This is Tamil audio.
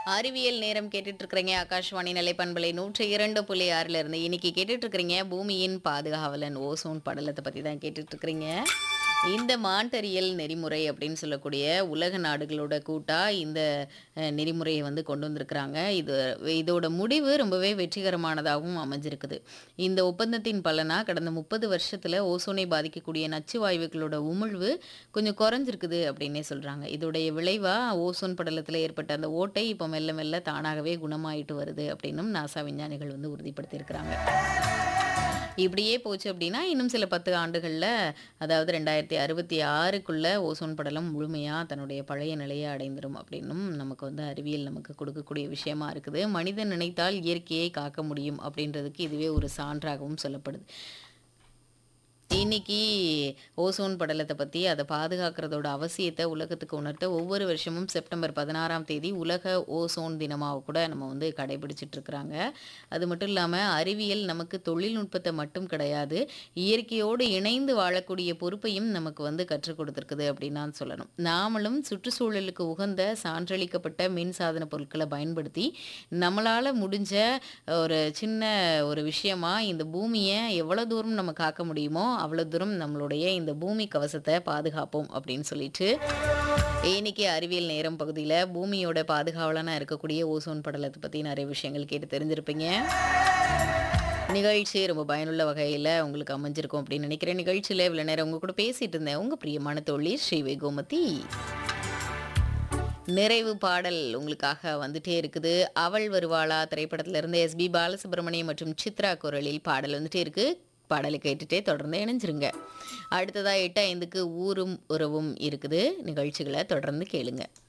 அறிவியல் நேரம் கேட்டுட்டு இருக்கிறீங்க ஆகாஷ்வாணி நிலைப்பண்பலை நூற்றி இரண்டு புள்ளி ஆறுல இருந்து இன்னைக்கு கேட்டுட்டு இருக்கிறீங்க பூமியின் பாதுகாவலன் ஓசோன் படலத்தை பத்தி தான் கேட்டுட்டு இருக்கிறீங்க இந்த மாண்டறியல் நெறிமுறை அப்படின்னு சொல்லக்கூடிய உலக நாடுகளோட கூட்டா இந்த அஹ், நெறிமுறையை வந்து கொண்டு வந்திருக்கிறாங்க இது இதோட முடிவு ரொம்பவே வெற்றிகரமானதாகவும் அமைஞ்சிருக்குது இந்த ஒப்பந்தத்தின் பலனா கடந்த முப்பது வருஷத்துல ஓசோனை பாதிக்கக்கூடிய நச்சு வாயுக்களோட உமிழ்வு கொஞ்சம் குறைஞ்சிருக்குது அப்படின்னே சொல்றாங்க இதோடைய விளைவா ஓசோன் படலத்துல ஏற்பட்ட அந்த ஓட்டை இப்போ மெல்ல மெல்ல தானாகவே குணமாயிட்டு வருது அப்படின்னும் நாசா விஞ்ஞானிகள் வந்து உறுதிப்படுத்தியிருக்கிறாங்க இப்படியே போச்சு அப்படின்னா இன்னும் சில பத்து ஆண்டுகளில் அதாவது ரெண்டாயிரத்தி அறுபத்தி ஆறுக்குள்ள ஓசோன் படலம் முழுமையாக தன்னுடைய பழைய நிலையை அடைந்துரும் அப்படின்னும் நமக்கு வந்து அறிவியல் நமக்கு கொடுக்கக்கூடிய விஷயமா இருக்குது மனிதன் நினைத்தால் இயற்கையை காக்க முடியும் அப்படின்றதுக்கு இதுவே ஒரு சான்றாகவும் சொல்லப்படுது இன்னைக்கு ஓசோன் படலத்தை பற்றி அதை பாதுகாக்கிறதோட அவசியத்தை உலகத்துக்கு உணர்த்த ஒவ்வொரு வருஷமும் செப்டம்பர் பதினாறாம் தேதி உலக ஓசோன் தினமாக கூட நம்ம வந்து கடைபிடிச்சிட்டு இருக்கிறாங்க அது மட்டும் இல்லாமல் அறிவியல் நமக்கு தொழில்நுட்பத்தை மட்டும் கிடையாது இயற்கையோடு இணைந்து வாழக்கூடிய பொறுப்பையும் நமக்கு வந்து கற்றுக் கொடுத்துருக்குது அப்படின்னு தான் சொல்லணும் நாமளும் சுற்றுச்சூழலுக்கு உகந்த சான்றளிக்கப்பட்ட மின் சாதன பொருட்களை பயன்படுத்தி நம்மளால் முடிஞ்ச ஒரு சின்ன ஒரு விஷயமா இந்த பூமியை எவ்வளோ தூரம் நம்ம காக்க முடியுமோ அவ்வளோ தூரம் நம்மளுடைய இந்த பூமி கவசத்தை பாதுகாப்போம் அப்படின்னு சொல்லிட்டு இன்னைக்கு அறிவியல் நேரம் பகுதியில் பூமியோட பாதுகாவலனாக இருக்கக்கூடிய ஓசோன் படலத்தை பற்றி நிறைய விஷயங்கள் கேட்டு தெரிஞ்சிருப்பீங்க நிகழ்ச்சி ரொம்ப பயனுள்ள வகையில் உங்களுக்கு அமைஞ்சிருக்கும் அப்படின்னு நினைக்கிறேன் நிகழ்ச்சியில் இவ்வளோ நேரம் உங்க கூட பேசிட்டு இருந்தேன் உங்கள் பிரியமான தோழி ஸ்ரீ கோமதி நிறைவு பாடல் உங்களுக்காக வந்துட்டே இருக்குது அவள் வருவாளா திரைப்படத்துல இருந்து எஸ்பி பாலசுப்ரமணியம் மற்றும் சித்ரா குரலில் பாடல் வந்துட்டே இருக்கு பாடலை கேட்டுட்டே தொடர்ந்து இணைஞ்சிருங்க அடுத்ததா எட்டு ஐந்துக்கு ஊரும் உறவும் இருக்குது நிகழ்ச்சிகளை தொடர்ந்து கேளுங்க